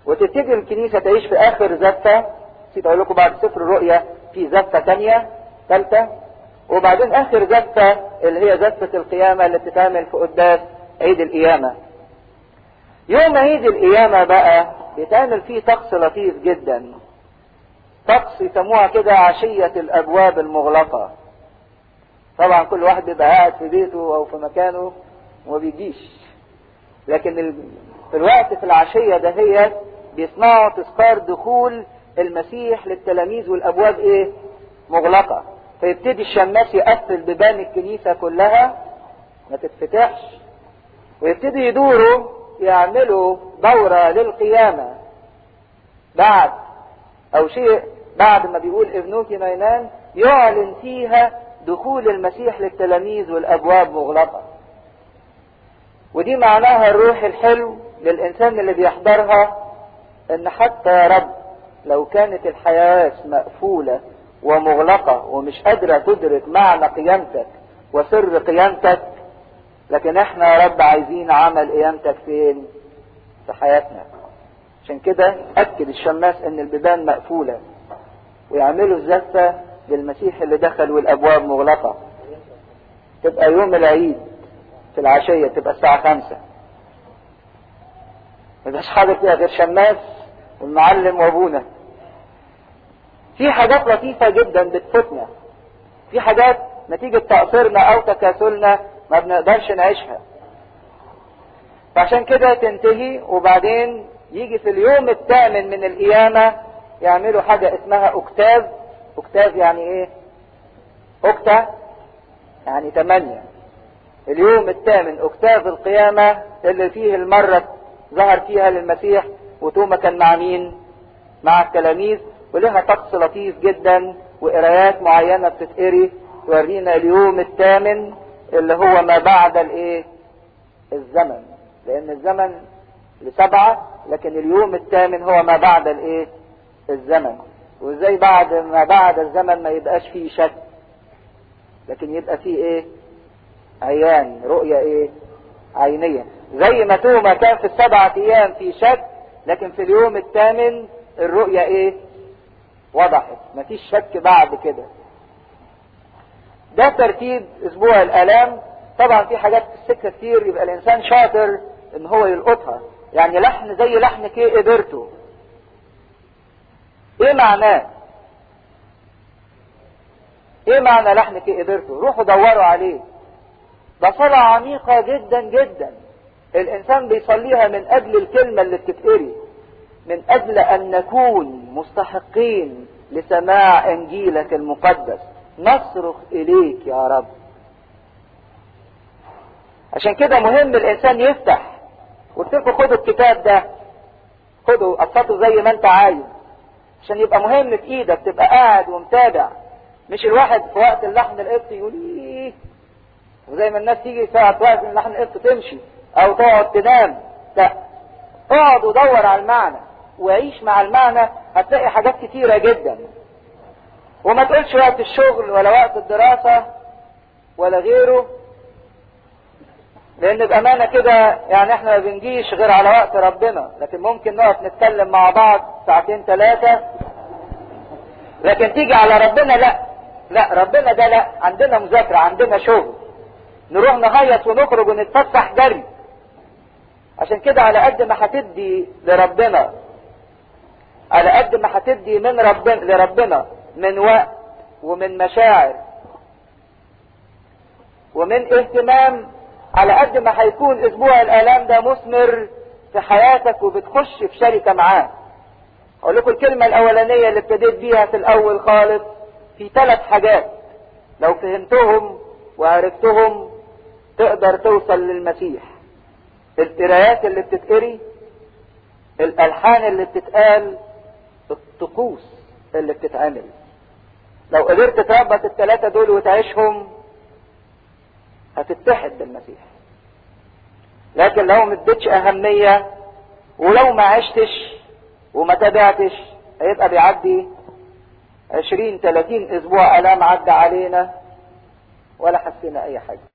وتبتدي الكنيسة تعيش في آخر زفة نسيت أقول لكم بعد سفر الرؤيا في زفة تانية ثالثة وبعدين آخر زفة اللي هي زفة القيامة اللي بتتعمل في قداس عيد القيامة يوم عيد القيامة بقى بيتعمل فيه طقس لطيف جدا طقس يسموها كده عشية الأبواب المغلقة طبعا كل واحد بيبقى قاعد في بيته أو في مكانه وما بيجيش لكن ال... في الوقت في العشية دهيت بيصنعوا تذكار دخول المسيح للتلاميذ والأبواب إيه؟ مغلقة فيبتدي الشماس يقفل بيبان الكنيسة كلها ما تتفتحش ويبتدي يدوروا يعملوا دورة للقيامة بعد أو شيء بعد ما بيقول ابنوتي نينان يعلن فيها دخول المسيح للتلاميذ والأبواب مغلقة ودي معناها الروح الحلو للإنسان اللي بيحضرها إن حتى يا رب لو كانت الحياة مقفولة ومغلقة ومش قادرة تدرك معنى قيامتك وسر قيامتك لكن احنا يا رب عايزين عمل قيامتك فين في حياتنا عشان كده اكد الشماس ان البيبان مقفولة ويعملوا الزفة للمسيح اللي دخل والابواب مغلقة تبقى يوم العيد في العشية تبقى الساعة خمسة ميبقاش حاضر فيها غير شماس والمعلم وابونا في حاجات لطيفة جدا بتفوتنا في حاجات نتيجة تقصيرنا او تكاسلنا ما بنقدرش نعيشها فعشان كده تنتهي وبعدين يجي في اليوم الثامن من القيامة يعملوا حاجة اسمها اكتاف اكتاف يعني ايه اكتا يعني تمانية اليوم الثامن اكتاف القيامة اللي فيه المرة ظهر فيها للمسيح وتوما كان مع مين مع التلاميذ ولها طقس لطيف جدا وقرايات معينة بتتقري تورينا اليوم الثامن اللي هو ما بعد الايه الزمن لان الزمن لسبعة لكن اليوم الثامن هو ما بعد الايه الزمن وازاي بعد ما بعد الزمن ما يبقاش فيه شك لكن يبقى فيه ايه عيان رؤية ايه عينية زي ما توما كان في السبعة ايام في شك لكن في اليوم الثامن الرؤية ايه وضحت مفيش شك بعد كده ده ترتيب اسبوع الالام طبعا في حاجات في السكه كتير يبقى الانسان شاطر ان هو يلقطها يعني لحن زي لحن كي قدرته ايه معناه ايه معنى لحن كي قدرته روحوا دوروا عليه ده صلاة عميقة جدا جدا الانسان بيصليها من اجل الكلمة اللي بتتقري من اجل ان نكون مستحقين لسماع انجيلك المقدس نصرخ اليك يا رب عشان كده مهم الانسان يفتح قلت لكم خدوا الكتاب ده خدوا قصته زي ما انت عايز عشان يبقى مهم في ايدك تبقى قاعد ومتابع مش الواحد في وقت اللحن القبط يقول ايه وزي ما الناس تيجي ساعة وقت اللحن القبط تمشي او تقعد تنام لا اقعد ودور على المعنى وعيش مع المعنى هتلاقي حاجات كتيرة جدا وما تقولش وقت الشغل ولا وقت الدراسة ولا غيره لان بامانة كده يعني احنا ما بنجيش غير على وقت ربنا لكن ممكن نقف نتكلم مع بعض ساعتين ثلاثة لكن تيجي على ربنا لا لا ربنا ده لا عندنا مذاكرة عندنا شغل نروح نهيص ونخرج ونتفسح جري عشان كده على قد ما هتدي لربنا على قد ما هتدي من ربنا لربنا من وقت ومن مشاعر ومن اهتمام على قد ما هيكون اسبوع الالام ده مثمر في حياتك وبتخش في شركه معاه اقول لكم الكلمه الاولانيه اللي ابتديت بيها في الاول خالص في ثلاث حاجات لو فهمتهم وعرفتهم تقدر توصل للمسيح القرايات اللي بتتقري الالحان اللي بتتقال الطقوس اللي بتتعمل لو قدرت تربط الثلاثه دول وتعيشهم هتتحد بالمسيح لكن لو ما اديتش اهميه ولو ما عشتش وما تابعتش هيبقى بيعدي عشرين تلاتين اسبوع الام عدى علينا ولا حسينا اي حاجه